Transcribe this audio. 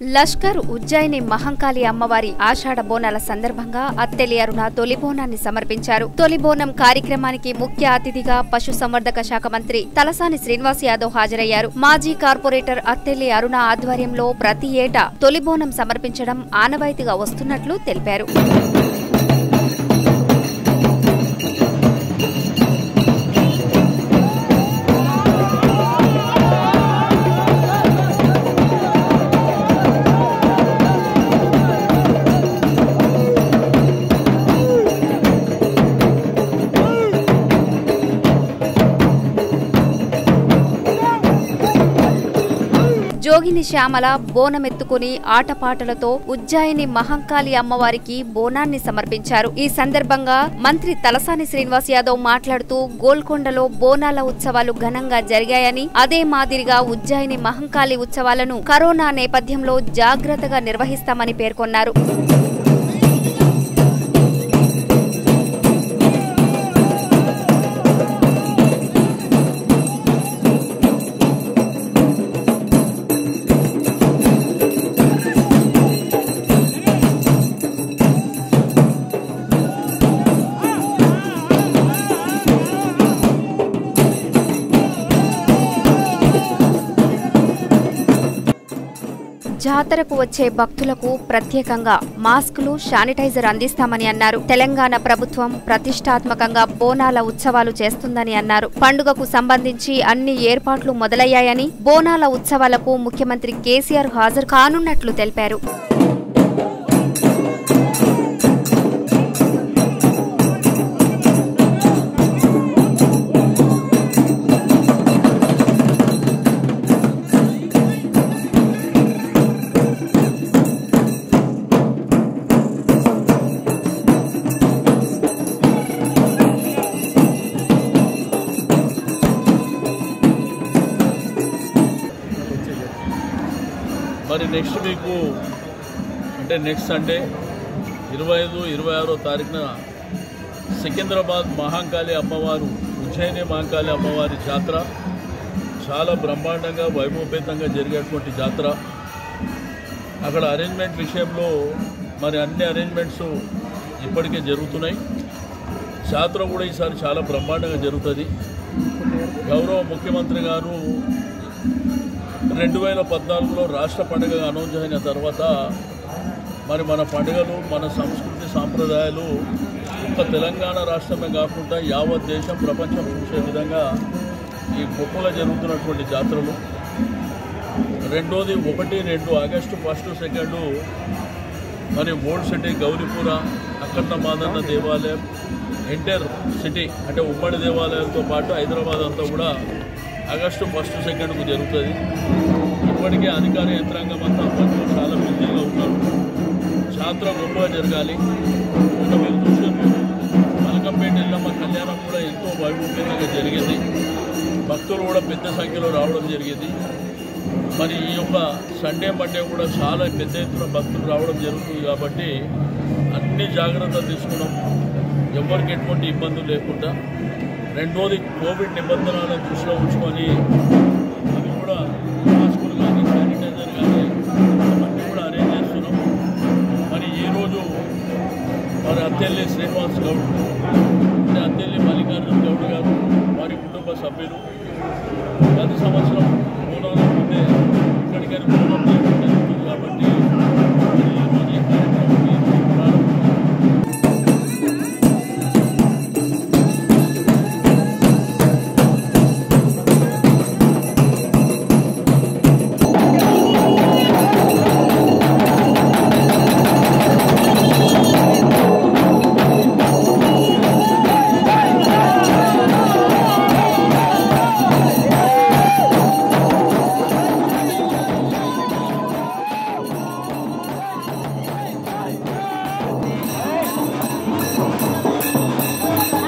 లష్కర్ ఉజ్జయిని మహంకాళి అమ్మవారి ఆషాఢ బోనాల సందర్భంగా అత్తెలి అరుణ తొలి బోనాన్ని సమర్పించారు తొలి బోనం కార్యక్రమానికి ముఖ్య అతిథిగా పశుసంవర్ధక శాఖ మంత్రి తలసాని శ్రీనివాస్ యాదవ్ హాజరయ్యారు మాజీ కార్పొరేటర్ అత్తెలి అరుణ ఆధ్వర్యంలో ప్రతి ఏటా తొలి బోనం సమర్పించడం ఆనవాయితీగా వస్తున్నట్లు తెలిపారు జోగిని శ్యామల బోనమెత్తుకుని ఆటపాటలతో ఉజ్జాయిని మహంకాళి అమ్మవారికి బోనాన్ని సమర్పించారు ఈ సందర్భంగా మంత్రి తలసాని శ్రీనివాస్ యాదవ్ మాట్లాడుతూ గోల్కొండలో బోనాల ఉత్సవాలు ఘనంగా జరిగాయని అదే మాదిరిగా ఉజ్జాయిని మహంకాళి ఉత్సవాలను కరోనా నేపథ్యంలో జాగ్రత్తగా నిర్వహిస్తామని పేర్కొన్నారు జాతరకు వచ్చే భక్తులకు ప్రత్యేకంగా మాస్కులు శానిటైజర్ అందిస్తామని అన్నారు తెలంగాణ ప్రభుత్వం ప్రతిష్టాత్మకంగా బోనాల ఉత్సవాలు చేస్తుందని అన్నారు పండుగకు సంబంధించి అన్ని ఏర్పాట్లు మొదలయ్యాయని బోనాల ఉత్సవాలకు ముఖ్యమంత్రి కేసీఆర్ హాజరు కానున్నట్లు తెలిపారు మరి నెక్స్ట్ వీక్ అంటే నెక్స్ట్ సండే ఇరవై ఐదు ఇరవై ఆరో తారీఖున సికింద్రాబాద్ మహాంకాళి అమ్మవారు ఉజ్జయిని మహాంకాళి అమ్మవారి జాతర చాలా బ్రహ్మాండంగా వైభవపేతంగా జరిగేటువంటి జాతర అక్కడ అరేంజ్మెంట్ విషయంలో మరి అన్ని అరేంజ్మెంట్స్ ఇప్పటికే జరుగుతున్నాయి జాతర కూడా ఈసారి చాలా బ్రహ్మాండంగా జరుగుతుంది గౌరవ ముఖ్యమంత్రి గారు రెండు వేల పద్నాలుగులో రాష్ట్ర పండుగగా అనౌన్స్ అయిన తర్వాత మరి మన పండుగలు మన సంస్కృతి సాంప్రదాయాలు ఒక్క తెలంగాణ రాష్ట్రమే కాకుండా యావత్ దేశం ప్రపంచం చూసే విధంగా ఈ గొప్పగా జరుగుతున్నటువంటి జాతరలు రెండోది ఒకటి రెండు ఆగస్టు ఫస్ట్ సెకండు మరి ఓల్డ్ సిటీ గౌరీపుర అక్కన్న మాదన్న దేవాలయం ఎంటర్ సిటీ అంటే ఉమ్మడి దేవాలయాలతో పాటు హైదరాబాద్ అంతా కూడా ఆగస్టు ఫస్ట్ సెకండ్కు జరుగుతుంది ఇప్పటికే అధికార యంత్రాంగం అంతా పనులు చాలా బిజీగా ఉన్నారు జాతర గొప్పగా జరగాలి ఇక మీరు చూసారు మలకంపేట ఎల్లమ్మ కళ్యాణం కూడా ఎంతో వైభవంగా జరిగింది భక్తులు కూడా పెద్ద సంఖ్యలో రావడం జరిగింది మరి ఈ యొక్క సండే మండే కూడా చాలా పెద్ద ఎత్తున భక్తులు రావడం జరుగుతుంది కాబట్టి అన్ని జాగ్రత్తలు తీసుకున్నాం ఎవరికి ఎటువంటి ఇబ్బందులు లేకుండా రెండోది కోవిడ్ నిబంధనలను దృష్టిలో ఉంచుకొని అవి కూడా మాస్కులు కానీ శానిటైజర్ కానీ అవన్నీ కూడా అరేంజ్ చేస్తున్నాం మరి ఈరోజు మరి అత్తెల్లి శ్రీనివాస్ గౌడ్ అంటే అత్తెల్లి మల్లికార్జున గౌడ్ గారు వారి కుటుంబ సభ్యులు గత సంవత్సరం బోనాల ముందే ఇక్కడికని బోనం